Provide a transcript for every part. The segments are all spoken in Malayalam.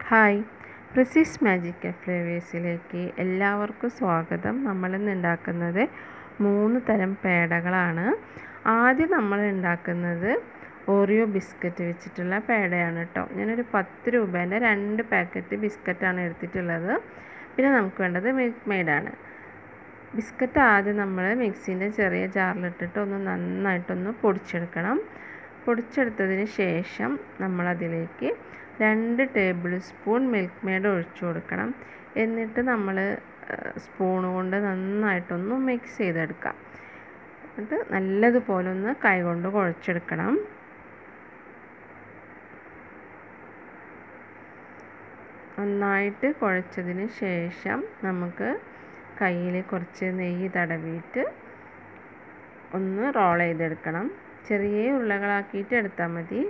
ഹായ് പ്രിസിസ് മാജിക്കൽ ഫ്ലേവേഴ്സിലേക്ക് എല്ലാവർക്കും സ്വാഗതം നമ്മളിന്ന് ഉണ്ടാക്കുന്നത് മൂന്ന് തരം പേടകളാണ് ആദ്യം നമ്മൾ ഉണ്ടാക്കുന്നത് ഓറിയോ ബിസ്ക്കറ്റ് വെച്ചിട്ടുള്ള പേടയാണ് കേട്ടോ ഞാനൊരു പത്ത് രൂപേൻ്റെ രണ്ട് പാക്കറ്റ് ബിസ്ക്കറ്റാണ് എടുത്തിട്ടുള്ളത് പിന്നെ നമുക്ക് വേണ്ടത് മിൽക്ക് മെയ്ഡാണ് ബിസ്ക്കറ്റ് ആദ്യം നമ്മൾ മിക്സീൻ്റെ ചെറിയ ജാറിലിട്ടിട്ട് ഒന്ന് നന്നായിട്ടൊന്ന് പൊടിച്ചെടുക്കണം പൊടിച്ചെടുത്തതിന് ശേഷം നമ്മളതിലേക്ക് രണ്ട് ടേബിൾ സ്പൂൺ മിൽക്ക് മെയ്ഡ് ഒഴിച്ചു കൊടുക്കണം എന്നിട്ട് നമ്മൾ സ്പൂൺ കൊണ്ട് നന്നായിട്ടൊന്ന് മിക്സ് ചെയ്തെടുക്കാം എന്നിട്ട് നല്ലതുപോലെ ഒന്ന് കൈകൊണ്ട് കുഴച്ചെടുക്കണം നന്നായിട്ട് കുഴച്ചതിന് ശേഷം നമുക്ക് കയ്യിൽ കുറച്ച് നെയ്യ് തടവിയിട്ട് ഒന്ന് റോൾ ചെയ്തെടുക്കണം ചെറിയ ഉരുളകളാക്കിയിട്ട് എടുത്താൽ മതി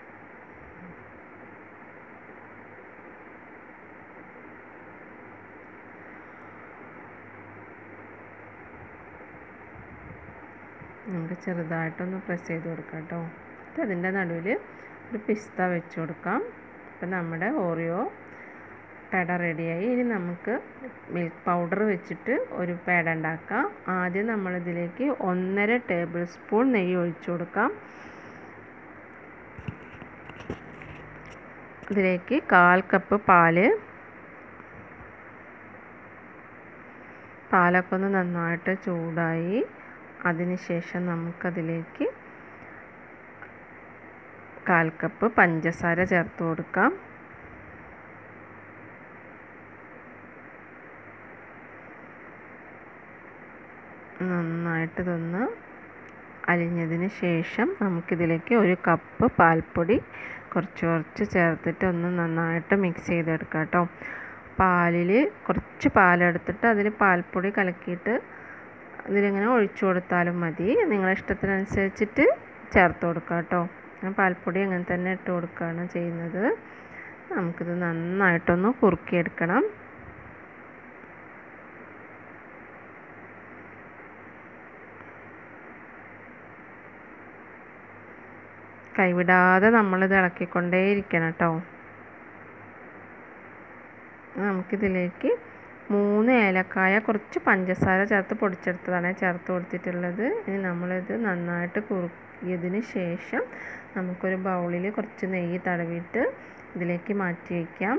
നമുക്ക് ചെറുതായിട്ടൊന്ന് പ്രസ് ചെയ്ത് കൊടുക്കാം കേട്ടോ എന്നിട്ട് അതിൻ്റെ നടുവിൽ ഒരു പിസ്ത വെച്ച് കൊടുക്കാം അപ്പം നമ്മുടെ ഓറിയോ പേട റെഡിയായി ഇനി നമുക്ക് മിൽക്ക് പൗഡർ വെച്ചിട്ട് ഒരു പേട ഉണ്ടാക്കാം ആദ്യം നമ്മളിതിലേക്ക് ഒന്നര ടേബിൾ സ്പൂൺ നെയ്യ് ഒഴിച്ചു കൊടുക്കാം ഇതിലേക്ക് കാൽ കപ്പ് പാല് പാലൊക്കെ ഒന്ന് നന്നായിട്ട് ചൂടായി അതിനുശേഷം നമുക്കതിലേക്ക് കാൽ കപ്പ് പഞ്ചസാര ചേർത്ത് കൊടുക്കാം നന്നായിട്ട് ഇതൊന്ന് അലിഞ്ഞതിന് ശേഷം നമുക്കിതിലേക്ക് ഒരു കപ്പ് പാൽപ്പൊടി കുറച്ച് കുറച്ച് ചേർത്തിട്ട് ഒന്ന് നന്നായിട്ട് മിക്സ് ചെയ്തെടുക്കാം കേട്ടോ പാലിൽ കുറച്ച് പാലെടുത്തിട്ട് അതിൽ പാൽപ്പൊടി കലക്കിയിട്ട് ഇതിലിങ്ങനെ ഒഴിച്ചു കൊടുത്താലും മതി നിങ്ങളുടെ ഇഷ്ടത്തിനനുസരിച്ചിട്ട് ചേർത്ത് കൊടുക്കുക കേട്ടോ ഞാൻ പാൽപ്പൊടി അങ്ങനെ തന്നെ ഇട്ട് കൊടുക്കുകയാണ് ചെയ്യുന്നത് നമുക്കിത് നന്നായിട്ടൊന്ന് കുറുക്കിയെടുക്കണം കൈവിടാതെ നമ്മളിത് ഇളക്കിക്കൊണ്ടേയിരിക്കണം കേട്ടോ നമുക്കിതിലേക്ക് മൂന്ന് ഏലക്കായ കുറച്ച് പഞ്ചസാര ചേർത്ത് പൊടിച്ചെടുത്തതാണ് ചേർത്ത് കൊടുത്തിട്ടുള്ളത് ഇനി നമ്മളിത് നന്നായിട്ട് കുറുക്കിയതിന് ശേഷം നമുക്കൊരു ബൗളിൽ കുറച്ച് നെയ്യ് തടവിയിട്ട് ഇതിലേക്ക് മാറ്റി വയ്ക്കാം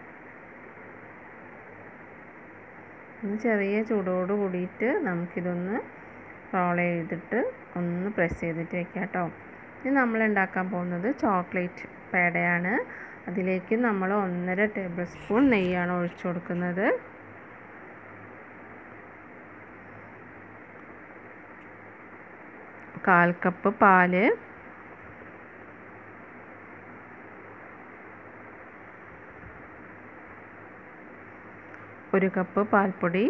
ഒന്ന് ചെറിയ ചൂടോട് കൂടിയിട്ട് നമുക്കിതൊന്ന് റോൾ ചെയ്തിട്ട് ഒന്ന് പ്രസ് ചെയ്തിട്ട് വെക്കാം കേട്ടോ ഇനി നമ്മൾ ഉണ്ടാക്കാൻ പോകുന്നത് ചോക്ലേറ്റ് പേടയാണ് അതിലേക്ക് നമ്മൾ ഒന്നര ടേബിൾ സ്പൂൺ നെയ്യാണ് ഒഴിച്ചു കൊടുക്കുന്നത് കാൽ കപ്പ് പാല് ഒരു കപ്പ് പാൽപ്പൊടി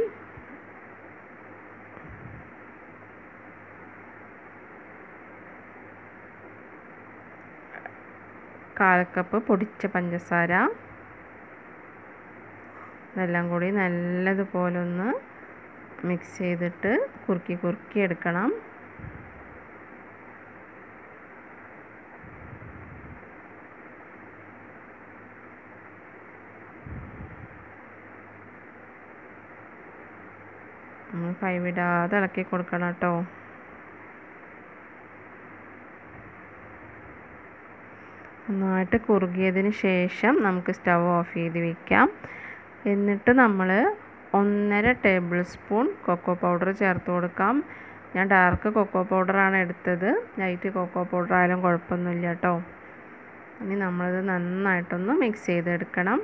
കാൽ കപ്പ് പൊടിച്ച പഞ്ചസാര ഇതെല്ലാം കൂടി നല്ലതുപോലെ ഒന്ന് മിക്സ് ചെയ്തിട്ട് കുറുക്കി കുറുക്കി എടുക്കണം നമ്മൾ കൈവിടാതെ ഇളക്കി കൊടുക്കണം കേട്ടോ നന്നായിട്ട് കുറുകിയതിന് ശേഷം നമുക്ക് സ്റ്റവ് ഓഫ് ചെയ്ത് വെക്കാം എന്നിട്ട് നമ്മൾ ഒന്നര ടേബിൾ സ്പൂൺ കൊക്കോ പൗഡർ ചേർത്ത് കൊടുക്കാം ഞാൻ ഡാർക്ക് കൊക്കോ പൗഡറാണ് എടുത്തത് ലൈറ്റ് കൊക്കോ പൗഡർ ആയാലും കുഴപ്പമൊന്നുമില്ല കേട്ടോ ഇനി നമ്മളിത് നന്നായിട്ടൊന്ന് മിക്സ് ചെയ്തെടുക്കണം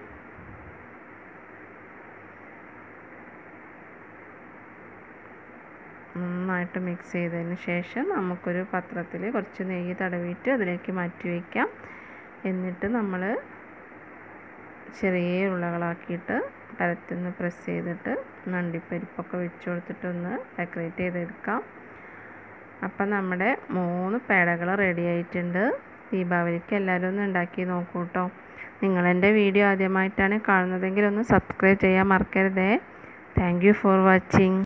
നന്നായിട്ട് മിക്സ് ചെയ്തതിന് ശേഷം നമുക്കൊരു പത്രത്തിൽ കുറച്ച് നെയ്യ് തടവിയിട്ട് അതിലേക്ക് മാറ്റി വയ്ക്കാം എന്നിട്ട് നമ്മൾ ചെറിയ ഉരുളകളാക്കിയിട്ട് പരത്തുനിന്ന് പ്രസ് ചെയ്തിട്ട് നണ്ടിപ്പരിപ്പൊക്കെ വെച്ച് കൊടുത്തിട്ടൊന്ന് ഡെക്കറേറ്റ് ചെയ്തെടുക്കാം അപ്പം നമ്മുടെ മൂന്ന് പേടകൾ റെഡി ആയിട്ടുണ്ട് ദീപാവലിക്ക് എല്ലാവരും ഒന്ന് ഉണ്ടാക്കി നോക്കൂ കേട്ടോ നിങ്ങളെൻ്റെ വീഡിയോ ആദ്യമായിട്ടാണ് കാണുന്നതെങ്കിൽ ഒന്ന് സബ്സ്ക്രൈബ് ചെയ്യാൻ മറക്കരുതേ താങ്ക് യു ഫോർ വാച്ചിങ്